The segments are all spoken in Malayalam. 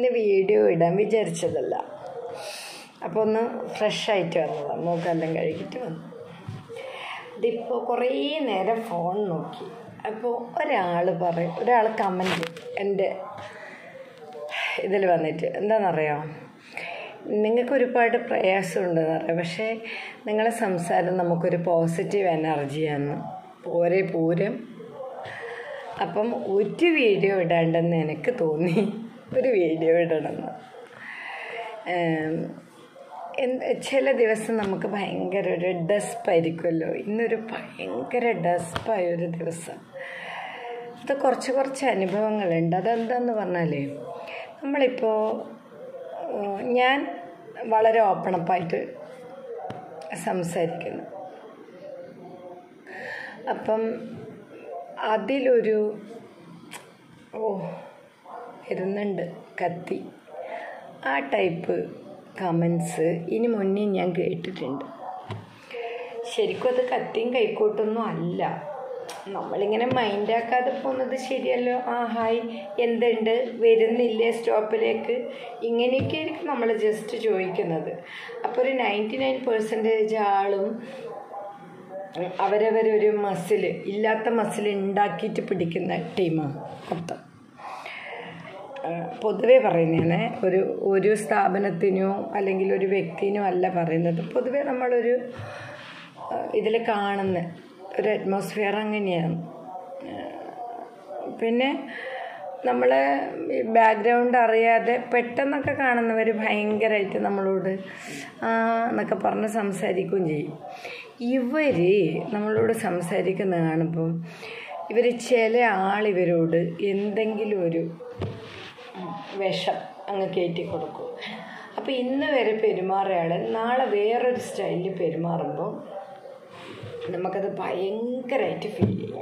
ഇന്ന് വീഡിയോ ഇടാൻ വിചാരിച്ചതല്ല അപ്പോൾ ഒന്ന് ഫ്രഷ് ആയിട്ട് വന്നതാണ് മൂക്കെല്ലാം കഴുകിയിട്ട് വന്നു ഇതിപ്പോൾ കുറേ നേരം ഫോൺ നോക്കി അപ്പോൾ ഒരാൾ പറയും ഒരാൾ കമൻറ്റ് എൻ്റെ ഇതിൽ വന്നിട്ട് എന്താണെന്നറിയാം നിങ്ങൾക്ക് ഒരുപാട് പ്രയാസമുണ്ടെന്ന് അറിയാം പക്ഷേ നിങ്ങളെ സംസാരം നമുക്കൊരു പോസിറ്റീവ് എനർജിയാണ് പോരെ പൂരം അപ്പം ഒരു വീഡിയോ ഇടാണ്ടെന്ന് എനിക്ക് തോന്നി ഒരു വീഡിയോ ഇടണമെന്ന് ഏം, എന്ത് ചില ദിവസം നമുക്ക് ഭയങ്കര ഒരു ഡസ്പായിരിക്കുമല്ലോ ഇന്നൊരു ഭയങ്കര ഡസ്പായ ഒരു ദിവസം ഇത് കുറച്ച് കുറച്ച് അനുഭവങ്ങളുണ്ട് അതെന്താന്ന് പറഞ്ഞാൽ നമ്മളിപ്പോൾ ഏഹ്, ഞാൻ വളരെ ഓപ്പണപ്പായിട്ട് സംസാരിക്കുന്നു അപ്പം അതിലൊരു ഓ വരുന്നുണ്ട് കത്തി ആ ടൈപ്പ് കമൻസ് ഇനി മുന്നേ ഞാൻ കേട്ടിട്ടുണ്ട് ശരിക്കും അത് കത്തിയും കൈക്കോട്ടൊന്നും അല്ല നമ്മളിങ്ങനെ മൈൻഡാക്കാതെ പോകുന്നത് ശരിയല്ലോ ആ ഹായ് എന്തുണ്ട് വരുന്നില്ലേ സ്റ്റോപ്പിലേക്ക് ഇങ്ങനെയൊക്കെ ആയിരിക്കും നമ്മൾ ജസ്റ്റ് ചോദിക്കുന്നത് അപ്പോൾ ഒരു നയൻറ്റി നയൻ പെർസെൻറ്റേജ് ആളും അവരവരൊരു മസിൽ ഇല്ലാത്ത മസിൽ ഉണ്ടാക്കിയിട്ട് പിടിക്കുന്ന ടീമാണ് മൊത്തം ആ, പൊതുവേ പറയുന്നതാണ് ഒരു ഒരു സ്ഥാപനത്തിനോ അല്ലെങ്കിൽ ഒരു വ്യക്തിനോ അല്ല പറയുന്നത് പൊതുവേ നമ്മളൊരു ഇതിൽ കാണുന്ന ഒരു അറ്റ്മോസ്ഫിയർ അങ്ങനെയാണ് ആ, പിന്നെ നമ്മൾ ബാക്ക്ഗ്രൗണ്ട് അറിയാതെ പെട്ടെന്നൊക്കെ കാണുന്നവർ ഭയങ്കരമായിട്ട് നമ്മളോട് ആ എന്നൊക്കെ പറഞ്ഞ് സംസാരിക്കുകയും ചെയ്യും ഇവർ നമ്മളോട് സംസാരിക്കുന്ന കാണുമ്പം ഇവർ ചില ആളിവരോട് എന്തെങ്കിലും ഒരു വിഷം അങ്ങ് കയറ്റി കൊടുക്കും അപ്പോൾ ഇന്ന് വരെ പെരുമാറിയ ആൾ നാളെ വേറൊരു സ്റ്റൈലിൽ പെരുമാറുമ്പോൾ നമുക്കത് ഭയങ്കരമായിട്ട് ഫീൽ ചെയ്യും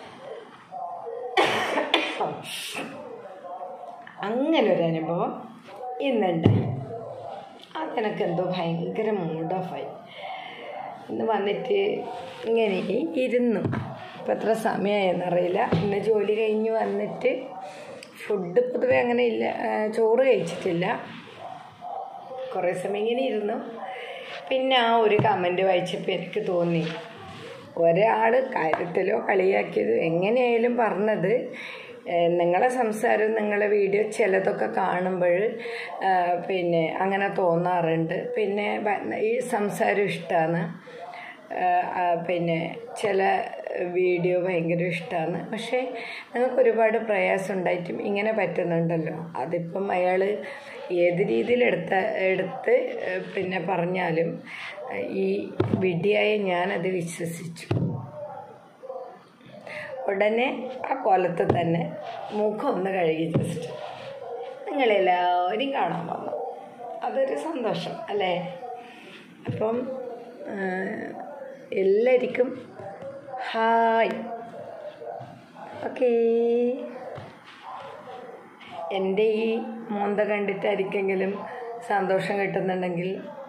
അങ്ങനെ ഒരു അനുഭവം ഇന്നുണ്ടായി അതെനിക്കെന്തോ ഭയങ്കര മൂഡ് ഓഫായി ഇന്ന് വന്നിട്ട് ഇങ്ങനെ ഇരുന്നു ഇപ്പം എത്ര സമയമായെന്നറിയില്ല ഇന്ന് ജോലി കഴിഞ്ഞ് വന്നിട്ട് ഫുഡ് പൊതുവെ അങ്ങനെ ഇല്ല ആ, ചോറ് കഴിച്ചിട്ടില്ല കുറേ സമയം ഇങ്ങനെ ഇരുന്നു പിന്നെ ആ ഒരു കമൻറ്റ് വായിച്ചപ്പോൾ എനിക്ക് തോന്നി ഒരാൾ കാര്യത്തിലോ കളിയാക്കിയതോ എങ്ങനെയായാലും പറഞ്ഞത് ഏഹ്, നിങ്ങളെ സംസാരം നിങ്ങളെ വീഡിയോ ചിലതൊക്കെ കാണുമ്പോൾ ഏഹ്, പിന്നെ അങ്ങനെ തോന്നാറുണ്ട് പിന്നെ ഭ- ഈ സംസാരം ഇഷ്ടമാണ് പിന്നെ ചില വീഡിയോ ഭയങ്കര ഇഷ്ടമാണ് പക്ഷേ നിങ്ങൾക്ക് ഒരുപാട് പ്രയാസം ഉണ്ടായിട്ടും ഇങ്ങനെ പറ്റുന്നുണ്ടല്ലോ അതിപ്പം അയാൾ ഏത് രീതിയിൽ എടുത്ത എടുത്ത് ഏഹ്, പിന്നെ പറഞ്ഞാലും ഏഹ്, ഈ വിഡ്ഢിയായ ഞാനത് വിശ്വസിച്ചു ഉടനെ ആ കോലത്ത് തന്നെ മുഖം ഒന്ന് കഴുകി ജസ്റ്റ് നിങ്ങളെല്ലാവരും കാണാൻ വന്നു അതൊരു സന്തോഷം അല്ലേ അപ്പം ആ, എല്ലാവർക്കും ഹായ് ഓക്കേ എൻ്റെ ഈ മോന്ത കണ്ടിട്ടായിരിക്കെങ്കിലും സന്തോഷം കിട്ടുന്നുണ്ടെങ്കിൽ